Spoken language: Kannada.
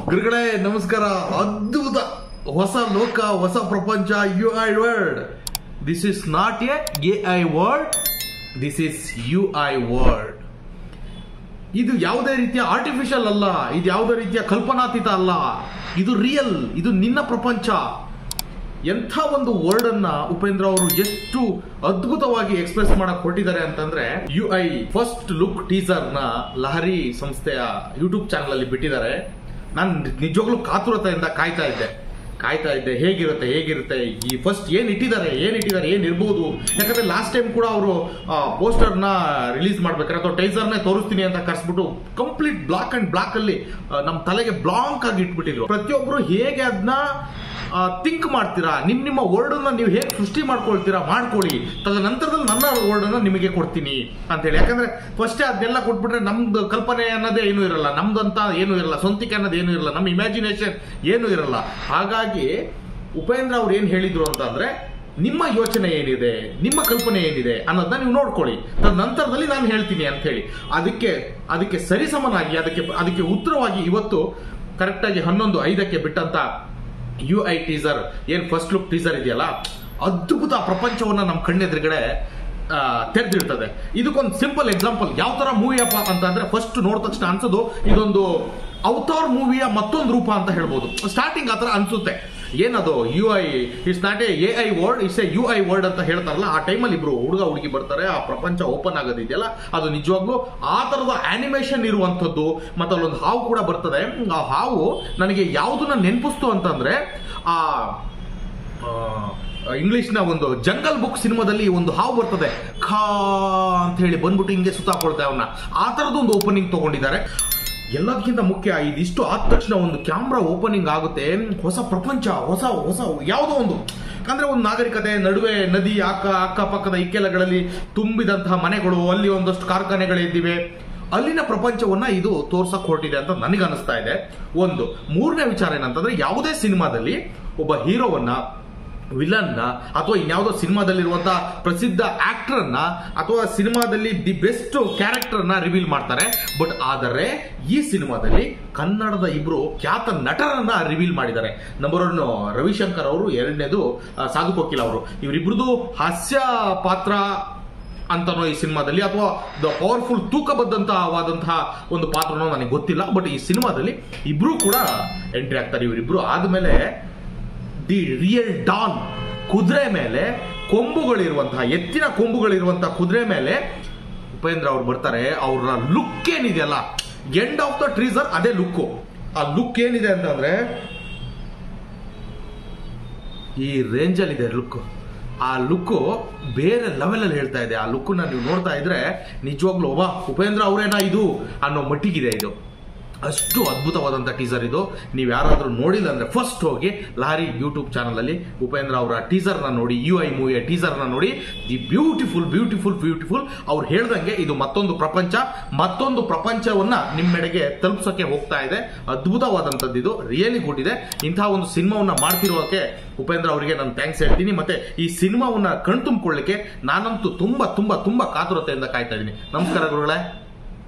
ಗುರುಗಳೇ ನಮಸ್ಕಾರ ಅದ್ಭುತ ಹೊಸ ಲೋಕ ಹೊಸ ಪ್ರಪಂಚ U I world this is not A A I world this is U I world ಇದು ಯಾವುದೇ ರೀತಿಯ ಆರ್ಟಿಫಿಷಿಯಲ್ ಅಲ್ಲ ಇದು ಯಾವುದೇ ರೀತಿಯ ಕಲ್ಪನಾತೀತ ಅಲ್ಲ ಇದು ರಿಯಲ್ ಇದು ನಿನ್ನ ಪ್ರಪಂಚ ಎಂಥ ಒಂದು ವರ್ಡ್ ಅನ್ನ ಉಪೇಂದ್ರ ಅವರು ಎಷ್ಟು ಅದ್ಭುತವಾಗಿ ಎಕ್ಸ್ಪ್ರೆಸ್ ಮಾಡಕ್ ಹೊರಟಿದ್ದಾರೆ ಅಂತಂದ್ರೆ U I first look teaser ನ ಲಹರಿ ಸಂಸ್ಥೆಯ ಯೂಟ್ಯೂಬ್ ಚಾನಲ್ ಅಲ್ಲಿ ಬಿಟ್ಟಿದ್ದಾರೆ ನಾನು ನಿಜವಾಗ್ಲೂ ಕಾತುರತೆಯಿಂದ ಕಾಯ್ತಾ ಇದ್ದೆ ಕಾಯ್ತಾ ಇದ್ದೆ ಹೇಗಿರುತ್ತೆ ಹೇಗಿರುತ್ತೆ ಈ ಫಸ್ಟ್ ಏನ್ ಇಟ್ಟಿದ್ದಾರೆ ಏನ್ ಇಟ್ಟಿದ್ದಾರೆ ಏನ್ ಇರ್ಬೋದು ಯಾಕಂದ್ರೆ ಲಾಸ್ಟ್ ಟೈಮ್ ಕೂಡ ಅವರು ಪೋಸ್ಟರ್ ನ ರಿಲೀಸ್ ಮಾಡ್ಬೇಕಾದ್ರೆ ಅಥವಾ ಟೈಸರ್ನೇ ತೋರಿಸ್ತೀನಿ ಅಂತ ಕರ್ಸ್ಬಿಟ್ಟು ಕಂಪ್ಲೀಟ್ ಬ್ಲಾಕ್ ಅಂಡ್ ಬ್ಲಾಕ್ ಅಲ್ಲಿ ಆ, ನಮ್ಮ ತಲೆಗೆ ಬ್ಲಾಂಕ್ ಆಗಿ ಇಟ್ಬಿಟ್ಟಿದ್ರು ಪ್ರತಿಯೊಬ್ರು ಹೇಗೆ ಅದನ್ನ ಥಿಂಕ್ ಮಾಡ್ತೀರಾ ನಿಮ್ ನಿಮ್ಮ ವರ್ಡ್ ಅನ್ನ ನೀವು ಹೇಗೆ ಸೃಷ್ಟಿ ಮಾಡ್ಕೊಳ್ತೀರಾ ಮಾಡ್ಕೊಳ್ಳಿ ತದನಂತರದಲ್ಲಿ ನನ್ನ ವರ್ಡ್ ಅನ್ನ ನಿಮಗೆ ಕೊಡ್ತೀನಿ ಅಂತ ಹೇಳಿ ಯಾಕಂದ್ರೆ ಫಸ್ಟೇ ಅದನ್ನೆಲ್ಲ ಕೊಟ್ಬಿಟ್ರೆ ನಮ್ದು ಕಲ್ಪನೆ ಅನ್ನೋದೇ ಏನೂ ಇರಲ್ಲ ನಮ್ದು ಅಂತ ಏನೂ ಇರಲ್ಲ ಸ್ವಂತಿಕೆ ಅನ್ನೋದು ಏನೂ ಇರಲ್ಲ ನಮ್ಮ ಇಮ್ಯಾಜಿನೇಷನ್ ಏನೂ ಇರಲ್ಲ ಹಾಗಾಗಿ ಉಪೇಂದ್ರ ಅವ್ರು ಏನ್ ಹೇಳಿದ್ರು ಅಂತಂದ್ರೆ ನಿಮ್ಮ ಯೋಚನೆ ಏನಿದೆ ನಿಮ್ಮ ಕಲ್ಪನೆ ಏನಿದೆ ಅನ್ನೋದನ್ನ ನೀವು ನೋಡ್ಕೊಳ್ಳಿ ನಂತರದಲ್ಲಿ ನಾನು ಹೇಳ್ತೀನಿ ಅಂತ ಹೇಳಿ ಅದಕ್ಕೆ ಅದಕ್ಕೆ ಸರಿಸಮನಾಗಿ ಅದಕ್ಕೆ ಅದಕ್ಕೆ ಉತ್ತರವಾಗಿ ಇವತ್ತು ಕರೆಕ್ಟಾಗಿ ಹನ್ನೊಂದು ಐದಕ್ಕೆ ಬಿಟ್ಟಂತ ಯು ಐ ಟೀಸರ್ ಏನ್ ಫಸ್ಟ್ ಲುಕ್ ಟೀಸರ್ ಇದೆಯಲ್ಲ ಅದ್ಭುತ ಪ್ರಪಂಚವನ್ನ ನಮ್ಮ ಕಣ್ಣೆದುರುಗಡೆ ಆ, ತೆರೆದಿರ್ತದೆ ಇದಕ್ಕೊಂದು ಸಿಂಪಲ್ ಎಕ್ಸಾಂಪಲ್ ಯಾವ ತರ ಮೂವಿ ಅಪ್ಪ ಅಂತ ಅಂದ್ರೆ ಫಸ್ಟ್ ನೋಡಿದ ತಕ್ಷಣ ಅನ್ಸೋದು ಇದೊಂದು ಅವತಾರ್ ಮೂವಿಯ ಮತ್ತೊಂದು ರೂಪ ಅಂತ ಹೇಳ್ಬೋದು ಸ್ಟಾರ್ಟಿಂಗ್ ಆತರ ಅನ್ಸುತ್ತೆ ಏನದು U I it's not A I word it's a U I word ಅಂತ ಹೇಳ್ತಾರಲ್ಲ ಆ ಟೈಮಲ್ಲಿ ಇಬ್ರು ಹುಡುಗ ಹುಡುಗಿ ಬರ್ತಾರೆ ಆ ಪ್ರಪಂಚ ಓಪನ್ ಆಗೋದಿದೆಯಲ್ಲ ಅದು ನಿಜವಾಗ್ಲೂ ಆ ತರದ ಆನಿಮೇಷನ್ ಇರುವಂತದ್ದು ಮತ್ತೆ ಅಲ್ಲೊಂದು ಹಾವು ಕೂಡ ಬರ್ತದೆ ಆ ಹಾವು ನನಗೆ ಯಾವುದನ್ನ ನೆನಪಿಸ್ತು ಅಂತಂದ್ರೆ ಆ ಇಂಗ್ಲಿಷ್ ನ ಒಂದು ಜಂಗಲ್ ಬುಕ್ ಸಿನಿಮಾದಲ್ಲಿ ಒಂದು ಹಾವು ಬರ್ತದೆ ಖಾ ಅಂತ ಹೇಳಿ ಬಂದ್ಬಿಟ್ಟು ಹಿಂಗೆ ಸುತ್ತಾಕೊಳ್ತಾ ಅವನ್ನ ಆ ತರದೊಂದು ಓಪನಿಂಗ್ ತಗೊಂಡಿದ್ದಾರೆ ಎಲ್ಲದಕ್ಕಿಂತ ಮುಖ್ಯ ಇದಿಷ್ಟು ಆದ ತಕ್ಷಣ ಒಂದು ಕ್ಯಾಮ್ರಾ ಓಪನಿಂಗ್ ಆಗುತ್ತೆ ಹೊಸ ಪ್ರಪಂಚ ಹೊಸ ಹೊಸ ಯಾವುದೋ ಒಂದು ಅಂದ್ರೆ ಒಂದು ನಾಗರಿಕತೆ ನಡುವೆ ನದಿ ಅಕ್ಕ ಅಕ್ಕಪಕ್ಕದ ಇಕ್ಕೆಲಗಳಲ್ಲಿ ತುಂಬಿದಂತಹ ಮನೆಗಳು ಅಲ್ಲಿ ಒಂದಷ್ಟು ಕಾರ್ಖಾನೆಗಳಿದ್ದಿವೆ ಅಲ್ಲಿನ ಪ್ರಪಂಚವನ್ನ ಇದು ತೋರ್ಸಕ್ ಹೊರಟಿದೆ ಅಂತ ನನಗೆ ಅನಿಸ್ತಾ ಇದೆ ಒಂದು ಮೂರನೇ ವಿಚಾರ ಏನಂತಂದ್ರೆ ಯಾವುದೇ ಸಿನಿಮಾದಲ್ಲಿ ಒಬ್ಬ ಹೀರೋವನ್ನ ವಿಲನ್ ನ ಅಥವಾ ಇನ್ಯಾವುದೋ ಸಿನಿಮಾದಲ್ಲಿರುವಂತಹ ಪ್ರಸಿದ್ಧ ಆಕ್ಟರ್ ಅನ್ನ ಅಥವಾ ಸಿನಿಮಾದಲ್ಲಿ ದಿ ಬೆಸ್ಟ್ ಕ್ಯಾರೆಕ್ಟರ್ ನ ರಿವೀಲ್ ಮಾಡ್ತಾರೆ ಬಟ್ ಆದರೆ ಈ ಸಿನಿಮಾದಲ್ಲಿ ಕನ್ನಡದ ಇಬ್ರು ಖ್ಯಾತ ನಟರನ್ನ ರಿವೀಲ್ ಮಾಡಿದ್ದಾರೆ ನಂಬರ್ ಒನ್ ರವಿಶಂಕರ್ ಅವರು ಎರಡನೇದು ಆ, ಸಾಧು ಕೋಕಿಲ್ ಅವರು ಇವರಿಬ್ರದ್ದು ಹಾಸ್ಯ ಪಾತ್ರ ಅಂತನೋ ಈ ಸಿನಿಮಾದಲ್ಲಿ ಅಥವಾ ದ ಪವರ್ಫುಲ್ ತೂಕಬದ್ದಂತವಾದಂತಹ ಒಂದು ಪಾತ್ರನೋ ನನಗೆ ಗೊತ್ತಿಲ್ಲ ಬಟ್ ಈ ಸಿನಿಮಾದಲ್ಲಿ ಇಬ್ರು ಕೂಡ ಎಂಟ್ರಿ ಆಗ್ತಾರೆ ಇವರಿಬ್ರು ಆದ್ಮೇಲೆ ದಿ ರಿಯಲ್ ಡಾನ್ ಕುದುರೆ ಮೇಲೆ ಕೊಂಬುಗಳಿರುವಂತಹ ಎತ್ತಿನ ಕೊಂಬುಗಳಿರುವಂತಹ ಕುದುರೆ ಮೇಲೆ ಉಪೇಂದ್ರ ಅವ್ರು ಬರ್ತಾರೆ ಅವ್ರ ಲುಕ್ ಏನಿದೆಯಲ್ಲ ಎಂಡ್ ಆಫ್ ದ ಟ್ರೀಸರ್ ಅದೇ ಲುಕ್ ಆ ಲುಕ್ ಏನಿದೆ ಅಂತಂದ್ರೆ ಈ ರೇಂಜಲ್ಲಿ ಇದೆ ಲುಕ್ ಆ ಲುಕ್ ಬೇರೆ ಲೆವೆಲ್ ಅಲ್ಲಿ ಹೇಳ್ತಾ ಇದೆ ಆ ಲುಕ್ ನೀವು ನೋಡ್ತಾ ಇದ್ರೆ ನಿಜವಾಗ್ಲೂ ಒಬ್ಬ ಉಪೇಂದ್ರ ಅವರೇನಾ ಇದು ಅನ್ನೋ ಮಟ್ಟಿಗಿದೆ ಇದು ಅಷ್ಟು ಅದ್ಭುತವಾದಂಥ ಟೀಸರ್ ಇದು ನೀವು ಯಾರಾದರೂ ನೋಡಿಲ್ಲ ಅಂದ್ರೆ ಫಸ್ಟ್ ಹೋಗಿ ಲಾರಿ ಯೂಟ್ಯೂಬ್ ಚಾನಲ್ ಅಲ್ಲಿ ಉಪೇಂದ್ರ ಅವರ ಟೀಸರ್ ನ ನೋಡಿ ಯು ಐ ಮೂವಿಯ ಟೀಸರ್ ನ ನೋಡಿ ದಿ ಬ್ಯೂಟಿಫುಲ್ ಬ್ಯೂಟಿಫುಲ್ ಬ್ಯೂಟಿಫುಲ್ ಅವ್ರು ಹೇಳ್ದಂಗೆ ಇದು ಮತ್ತೊಂದು ಪ್ರಪಂಚ ಮತ್ತೊಂದು ಪ್ರಪಂಚವನ್ನ ನಿಮ್ಮೆಡೆಗೆ ತಲುಪಿಸೋಕೆ ಹೋಗ್ತಾ ಇದೆ ಅದ್ಭುತವಾದಂಥದ್ದು ಇದು ರಿಯಲಿ ಗುಡ್ ಇದೆ ಇಂತಹ ಒಂದು ಸಿನಿಮಾವನ್ನ ಮಾಡ್ತಿರೋಕೆ ಉಪೇಂದ್ರ ಅವರಿಗೆ ನಾನು ಥ್ಯಾಂಕ್ಸ್ ಹೇಳ್ತೀನಿ ಮತ್ತೆ ಈ ಸಿನಿಮಾವನ್ನ ಕಣ್ತುಂಬಿಕೊಳ್ಳಿಕ್ಕೆ ನಾನಂತೂ ತುಂಬಾ ತುಂಬಾ ತುಂಬಾ ಕಾತುರತೆಯಿಂದ ಕಾಯ್ತಾ ಇದ್ದೀನಿ ನಮಸ್ಕಾರ ಗುರುಗಳೇ